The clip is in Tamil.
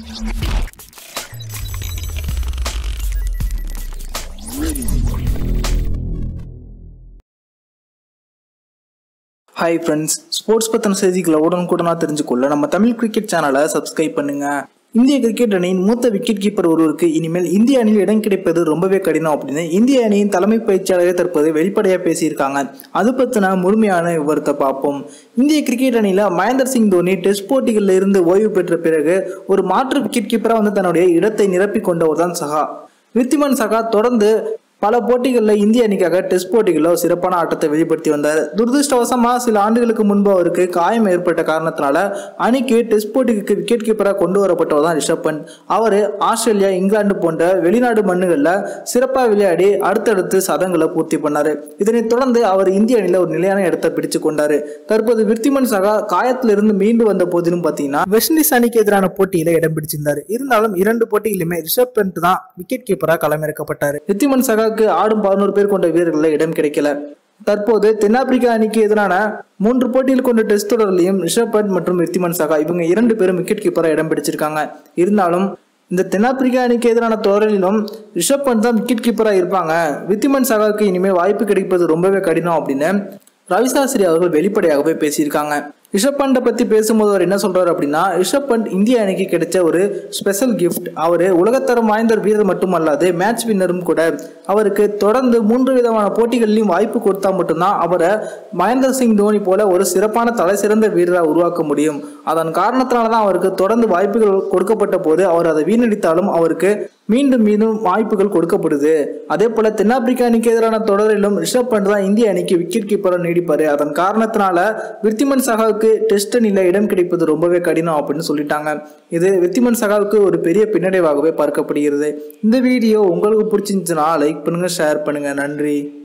ஹாய் ஃப்ரெண்ட்ஸ் ஸ்போர்ட்ஸ் பற்றின செய்திகளை உடனுக்குடனாக தெரிஞ்சுக்கொள்ள நம்ம தமிழ் கிரிக்கெட் சேனலை சப்ஸ்கிரைப் பண்ணுங்க இந்திய கிரிக்கெட் அணியின் மூத்த விக்கெட் கீப்பர் ஒருவருக்கு இனிமேல் இந்திய அணியில் இடம் கிடைப்பது ரொம்பவே கடினம் அப்படின்னு இந்திய அணியின் தலைமை பயிற்சியாளரே தற்போது வெளிப்படையாக பேசியிருக்காங்க அது பற்றின முழுமையான விவரத்தை பார்ப்போம் இந்திய கிரிக்கெட் அணியில் மகேந்தர் சிங் தோனி டெஸ்ட் போட்டிகளில் இருந்து ஓய்வு பெற்ற பிறகு ஒரு மாற்று விக்கெட் கீப்பராக வந்து தன்னுடைய இடத்தை நிரப்பி கொண்டவர் தான் சகா வித்திமன் சகா தொடர்ந்து பல போட்டிகளில் இந்திய அணிக்காக டெஸ்ட் போட்டிகளில் சிறப்பான ஆட்டத்தை வெளிப்படுத்தி வந்தார் துரதிருஷ்டவசமாக சில ஆண்டுகளுக்கு முன்பு அவருக்கு காயம் ஏற்பட்ட காரணத்தினால அணிக்கு டெஸ்ட் போட்டிக்கு விக்கெட் கீப்பராக கொண்டு வரப்பட்டவர் தான் ரிஷப் பண்ட் அவர் ஆஸ்திரேலியா இங்கிலாந்து போன்ற வெளிநாடு மண்ணுகளில் சிறப்பாக விளையாடி அடுத்தடுத்து சதங்களை பூர்த்தி பண்ணார் இதனைத் தொடர்ந்து அவர் இந்திய அணியில் ஒரு நிலையான இடத்தை பிடிச்சு கொண்டார் தற்போது விருத்திமன் சகா காயத்திலிருந்து மீண்டு வந்த போதிலும் பார்த்தீங்கன்னா வெஸ்ட் இண்டீஸ் அணிக்கு எதிரான போட்டியில் இடம் பிடிச்சிருந்தார் இருந்தாலும் இரண்டு போட்டியிலுமே ரிஷப் பண்ட் தான் விக்கெட் கீப்பராக களமிறக்கப்பட்டார் விருத்திமன் சகா அணிக்காக ஆடும் பதினோரு பேர் கொண்ட வீரர்களில் இடம் கிடைக்கல தற்போது தென்னாப்பிரிக்கா அணிக்கு எதிரான மூன்று போட்டியில் கொண்ட டெஸ்ட் தொடரிலையும் ரிஷப் பண்ட் மற்றும் விருத்திமன் சகா இவங்க இரண்டு பேரும் விக்கெட் கீப்பராக இடம் பிடிச்சிருக்காங்க இருந்தாலும் இந்த தென்னாப்பிரிக்கா அணிக்கு எதிரான தொடரிலும் ரிஷப் பண்ட் தான் விக்கெட் கீப்பராக இருப்பாங்க வித்திமன் சகாவுக்கு இனிமேல் வாய்ப்பு கிடைப்பது ரொம்பவே கடினம் அப்படின்னு ரவிசாஸ்திரி அவர்கள் வெளிப்படையாகவே பேசியிருக்காங்க ரிஷப் பண்டை பற்றி பேசும்போது அவர் என்ன சொல்றாரு அப்படின்னா ரிஷப் பண்ட் இந்திய அணிக்கு கிடைச்ச ஒரு ஸ்பெஷல் கிஃப்ட் அவர் உலகத்தரம் வாய்ந்த வீரர் மட்டுமல்லாது மேட்ச் வின்னரும் கூட அவருக்கு தொடர்ந்து மூன்று விதமான போட்டிகளிலும் வாய்ப்பு கொடுத்தா மட்டும்தான் அவரை மகேந்திர சிங் தோனி போல ஒரு சிறப்பான தலை சிறந்த வீரராக உருவாக்க முடியும் அதன் காரணத்தினால தான் அவருக்கு தொடர்ந்து வாய்ப்புகள் கொடுக்கப்பட்ட போது அவர் அதை வீணடித்தாலும் அவருக்கு மீண்டும் மீண்டும் வாய்ப்புகள் கொடுக்கப்படுது அதே போல தென்னாப்பிரிக்கா அணிக்கு எதிரான தொடரிலும் ரிஷப் பண்ட் தான் இந்திய அணிக்கு விக்கெட் கீப்பராக நீடிப்பாரு அதன் காரணத்தினால விருத்திமன் சகாவுக்கு டெஸ்ட் அணியில் இடம் கிடைப்பது ரொம்பவே கடினம் அப்படின்னு சொல்லிட்டாங்க இது விருத்திமன் சகாவுக்கு ஒரு பெரிய பின்னடைவாகவே பார்க்கப்படுகிறது இந்த வீடியோ உங்களுக்கு பிடிச்சிருந்துச்சுன்னா லைக் பண்ணுங்க ஷேர் பண்ணுங்க நன்றி